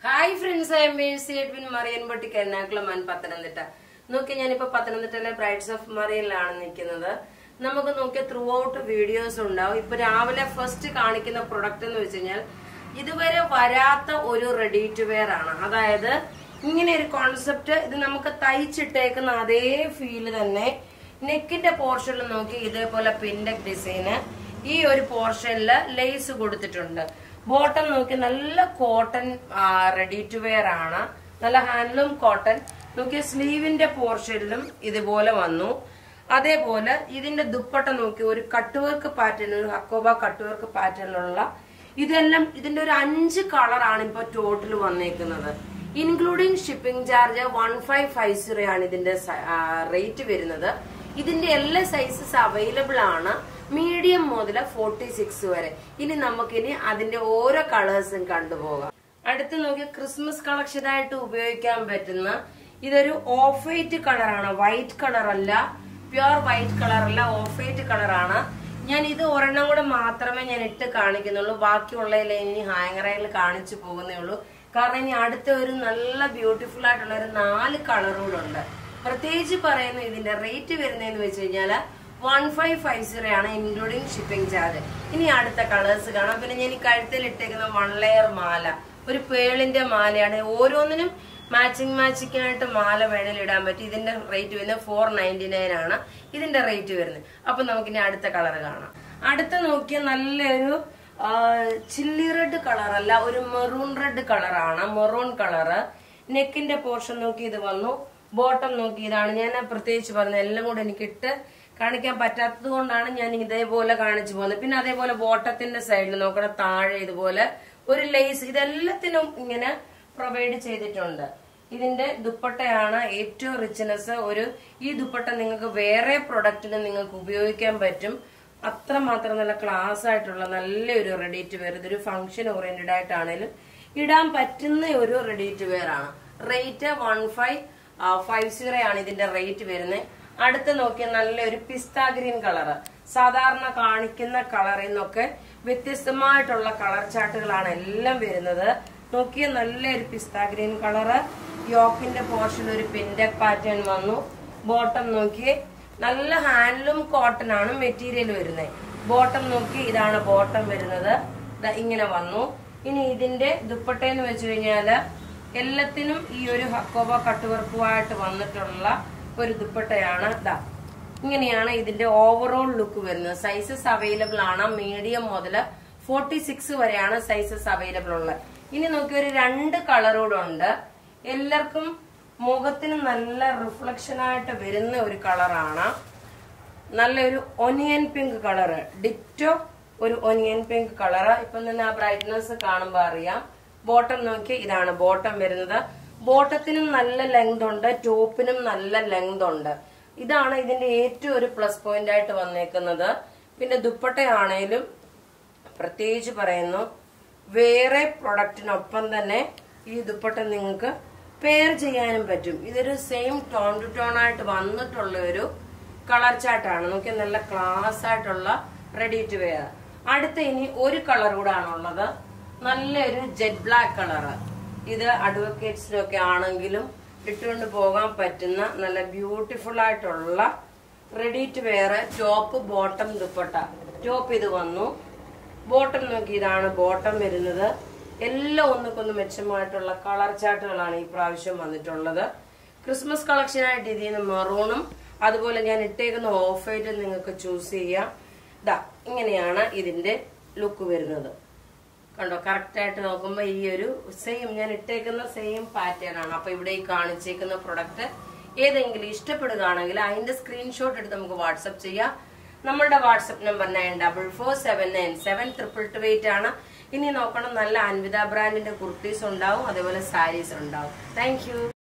hi friends I am C Edwin മറിയൻപട്ടിക്ക് Ernakulam and Pathanamthitta നോക്കി ഞാനിപ്പോ പത്തനംതിട്ടയിലെ ബ്രൈഡ്സ് ഓഫ് മറിയനിലാണ് നിൽക്കുന്നത് നമുക്ക് നോക്കിയ ത്രൂ ഔട്ട് വീഡിയോസ് ഉണ്ടാവും ഇപ്പൊ രാവിലെ ഫസ്റ്റ് കാണിക്കുന്ന പ്രൊഡക്റ്റ് എന്ന് വെച്ച് കഴിഞ്ഞാൽ ഇതുവരെ വരാത്ത ഒരു റെഡി ടു വെയർ ആണ് അതായത് ഇങ്ങനെ ഒരു കോൺസെപ്റ്റ് ഇത് നമുക്ക് തയ്ച്ചിട്ടേക്കുന്ന അതേ ഫീല് തന്നെ നെക്കിന്റെ പോർഷനിൽ നോക്കി ഇതേപോലെ പിൻഡക് ഡിസൈന് ഈ ഒരു പോർഷനിൽ ലേസ് കൊടുത്തിട്ടുണ്ട് ബോട്ടം നോക്കി നല്ല കോട്ടൺ റെഡി ടു വെയർ ആണ് നല്ല ഹാൻഡ്ലൂം കോട്ടൺ നോക്കി സ്ലീവിന്റെ പോർഷനിലും ഇതുപോലെ വന്നു അതേപോലെ ഇതിന്റെ ദുപ്പട്ട നോക്കി ഒരു കട്ട് വർക്ക് പാറ്റേൺ ഒരു ഹക്കോബ കട്ട് വർക്ക് പാറ്റേണിലുള്ള ഇതെല്ലാം ഇതിന്റെ ഒരു അഞ്ച് കളറാണ് ഇപ്പൊ ടോട്ടൽ വന്നേക്കുന്നത് including shipping charge one five five zero ആണ് ഇതിന്റെ റേറ്റ് വരുന്നത് ഇതിന്റെ എല്ലാ സൈസസ് അവൈലബിൾ ആണ് മീഡിയം മുതൽ ഫോർട്ടി സിക്സ് വരെ ഇനി നമുക്കിനി അതിന്റെ ഓരോ കളേഴ്സും കണ്ടുപോകാം അടുത്ത് നോക്കി ക്രിസ്മസ് കളക്ഷൻ ആയിട്ട് ഉപയോഗിക്കാൻ പറ്റുന്ന ഇതൊരു ഓഫ് വൈറ്റ് കളറാണ് വൈറ്റ് കളർ അല്ല പ്യുർ വൈറ്റ് കളർ അല്ല ഓഫ് വൈറ്റ് കളറാണ് ഞാൻ ഇത് ഒരെണ്ണം കൂടെ മാത്രമേ ഞാൻ ഇട്ട് കാണിക്കുന്നുള്ളൂ ബാക്കിയുള്ളതിൽ ഇനി ഹാങ്ങറയിൽ കാണിച്ചു പോകുന്നേ ഉള്ളൂ കാരണം ഇനി അടുത്ത ഒരു നല്ല ബ്യൂട്ടിഫുൾ ആയിട്ടുള്ള ഒരു നാല് കളറുകളുണ്ട് പ്രത്യേകിച്ച് പറയുന്ന ഇതിന്റെ റേറ്റ് വരുന്നതെന്ന് വെച്ച് കഴിഞ്ഞാല് വൺ ഫൈവ് ഫൈവ് സീറോ ആണ് ഇൻക്ലൂഡിങ് ഷിപ്പിംഗ് ചാർജ് ഇനി അടുത്ത കളേഴ്സ് കാണാം പിന്നെ ഞാൻ ഈ കഴുത്തിൽ ഇട്ടേക്കുന്ന വൺ ലെയർ മാല ഒരു പേളിന്റെ മാലയാണ് ഓരോന്നിനും മാച്ചിങ് മാച്ചിങ് ആയിട്ട് മാല വേണേൽ ഇടാൻ പറ്റും ഇതിന്റെ റേറ്റ് വരുന്നത് ഫോർ നയൻറ്റി നയൻ ആണ് ഇതിന്റെ റേറ്റ് വരുന്നത് അപ്പൊ നമുക്കിനി അടുത്ത കളർ കാണാം അടുത്ത നോക്കിയ നല്ലൊരു ചില്ലി റെഡ് കളർ അല്ല ഒരു മെറൂൺ റെഡ് കളറാണ് മെറൂൺ കളറ് നെക്കിന്റെ പോർഷൻ നോക്കി ഇത് വന്നു ബോട്ടം നോക്കി ഇതാണ് ഞാൻ പ്രത്യേകിച്ച് പറഞ്ഞത് എല്ലാം കൂടെ എനിക്ക് ഇട്ട് കാണിക്കാൻ പറ്റാത്തത് കൊണ്ടാണ് ഞാൻ ഇതേപോലെ കാണിച്ചു പോകുന്നത് പിന്നെ അതേപോലെ ബോട്ടത്തിന്റെ സൈഡിൽ നോക്കണം താഴെ ഇതുപോലെ ഒരു ലേസ് ഇതെല്ലാത്തിനും ഇങ്ങനെ പ്രൊവൈഡ് ചെയ്തിട്ടുണ്ട് ഇതിന്റെ ദുപ്പട്ടയാണ് ഏറ്റവും റിച്ച്നെസ് ഒരു ഈ ദുപ്പട്ട നിങ്ങൾക്ക് വേറെ പ്രൊഡക്റ്റിന് നിങ്ങൾക്ക് ഉപയോഗിക്കാൻ പറ്റും അത്രമാത്രം നല്ല ക്ലാസ് ആയിട്ടുള്ള നല്ലൊരു റെഡി ടു വെയർ ഇതൊരു ഫംഗ്ഷൻ ഓറിയന്റഡ് ആയിട്ടാണേലും ഇടാൻ പറ്റുന്ന ഒരു റെഡി ടു വെയർ ആണ് rate one five five zero ആണ് ഇതിന്റെ റേറ്റ് വരുന്നത് അടുത്ത് നോക്കിയ നല്ലൊരു പിസ്ത ഗ്രീൻ കളറ് സാധാരണ കാണിക്കുന്ന കളറിൽ നിന്നൊക്കെ വ്യത്യസ്തമായിട്ടുള്ള കളർ ചാർട്ടുകളാണ് എല്ലാം വരുന്നത് നോക്കിയ നല്ലൊരു പിസ്ത ഗ്രീൻ കളറ് യോക്കിന്റെ പോർഷൻ ഒരു പിൻഡക് പാറ്റേൺ വന്നു ബോട്ടം നോക്കിയേ നല്ല ഹാൻഡ്ലൂം കോട്ടൺ ആണ് മെറ്റീരിയൽ വരുന്നത് ബോട്ടം നോക്കി ഇതാണ് ബോട്ടം വരുന്നത് ദാ ഇങ്ങനെ വന്നു ഇനി ഇതിന്റെ ദുപ്പട്ട എന്ന് വെച്ച് കഴിഞ്ഞാല് എല്ലാത്തിനും ഈ ഒരു ഹക്കോബ കട്ടുവർക്കുമായിട്ട് വന്നിട്ടുള്ള ഒരു ദുപ്പട്ടയാണ് ദാ ഇങ്ങനെയാണ് ഇതിന്റെ ഓവറോൾ ലുക്ക് വരുന്നത് സൈസസ് അവൈലബിൾ ആണ് മീഡിയം മുതൽ ഫോർട്ടി സിക്സ് വരെയാണ് സൈസസ് അവൈലബിൾ ഉള്ളത് ഇനി നോക്കി ഒരു രണ്ട് കളറൂടെ ഉണ്ട് എല്ലാവർക്കും മുഖത്തിന് നല്ല റിഫ്ലക്ഷൻ ആയിട്ട് വരുന്ന ഒരു കളറാണ് നല്ലൊരു ഒനിയൻ പിങ്ക് കളറ് ഡിറ്റോ ഒരു ഒനിയൻ പിങ്ക് കളറ് ഇപ്പൊ തന്നെ ആ ബ്രൈറ്റ്നസ് കാണുമ്പോ അറിയാം ബോട്ടം നോക്കി ഇതാണ് ബോട്ടം വരുന്നത് ബോട്ടത്തിനും നല്ല ലെങ്ത് ഉണ്ട് ടോപ്പിനും നല്ല ലെങ്ത് ഉണ്ട് ഇതാണ് ഇതിന്റെ ഏറ്റവും ഒരു പ്ലസ് പോയിന്റ് ആയിട്ട് വന്നേക്കുന്നത് പിന്നെ ദുപ്പട്ടയാണേലും പ്രത്യേകിച്ച് പറയുന്നു വേറെ പ്രൊഡക്റ്റിനൊപ്പം തന്നെ ഈ ദുപ്പട്ട നിങ്ങൾക്ക് പെയർ ചെയ്യാനും പറ്റും ഇതൊരു സെയിം ടോൺ ടു ടോൺ ആയിട്ട് വന്നിട്ടുള്ള ഒരു കളർ ചാർട്ടാണ് നോക്കി നല്ല ക്ലാസ് ആയിട്ടുള്ള റെഡി ടു വെയർ അടുത്ത ഇനി ഒരു കളർ കൂടെ ആണുള്ളത് നല്ലൊരു ജെറ്റ് ബ്ലാക്ക് കളറ് ഇത് അഡ്വക്കേറ്റ്സിനൊക്കെ ആണെങ്കിലും ഇട്ടുകൊണ്ട് പോകാൻ പറ്റുന്ന നല്ല ബ്യൂട്ടിഫുൾ ആയിട്ടുള്ള ready to wear top bottom dupatta top ഇത് വന്നു ബോട്ടം നോക്കി ഇതാണ് ബോട്ടം വരുന്നത് എല്ലാം ഒന്നുക്കൊന്ന് മെച്ചമായിട്ടുള്ള കളർ ചാർട്ടുകളാണ് ഈ പ്രാവശ്യം വന്നിട്ടുള്ളത് ക്രിസ്മസ് കളക്ഷനായിട്ട് ഇതിൽ നിന്ന് മെറൂണും അതുപോലെ ഞാൻ ഇട്ടേക്കുന്ന ഓഫ് വൈറ്റ് നിങ്ങൾക്ക് ചൂസ് ചെയ്യാം ദാ ഇങ്ങനെയാണ് ഇതിന്റെ ലുക്ക് വരുന്നത് കണ്ടോ കറക്റ്റ് ആയിട്ട് നോക്കുമ്പോൾ ഈ ഒരു സെയിം ഞാൻ ഇട്ടേക്കുന്ന സെയിം പാറ്റേൺ ആണ് അപ്പൊ ഇവിടെ ഈ കാണിച്ചേക്കുന്ന പ്രൊഡക്റ്റ് ഏതെങ്കിലും ഇഷ്ടപ്പെടുകയാണെങ്കിൽ അതിന്റെ സ്ക്രീൻഷോട്ട് എടുത്ത് നമുക്ക് വാട്സപ്പ് ചെയ്യാം നമ്മളുടെ WhatsApp number nine double four seven nine seven triple two eight ആണ് ഇനി നോക്കണം നല്ല അൻവിത ബ്രാൻഡിന്റെ കുർത്തീസ് ഉണ്ടാവും അതേപോലെ സാരീസ് ഉണ്ടാവും താങ്ക്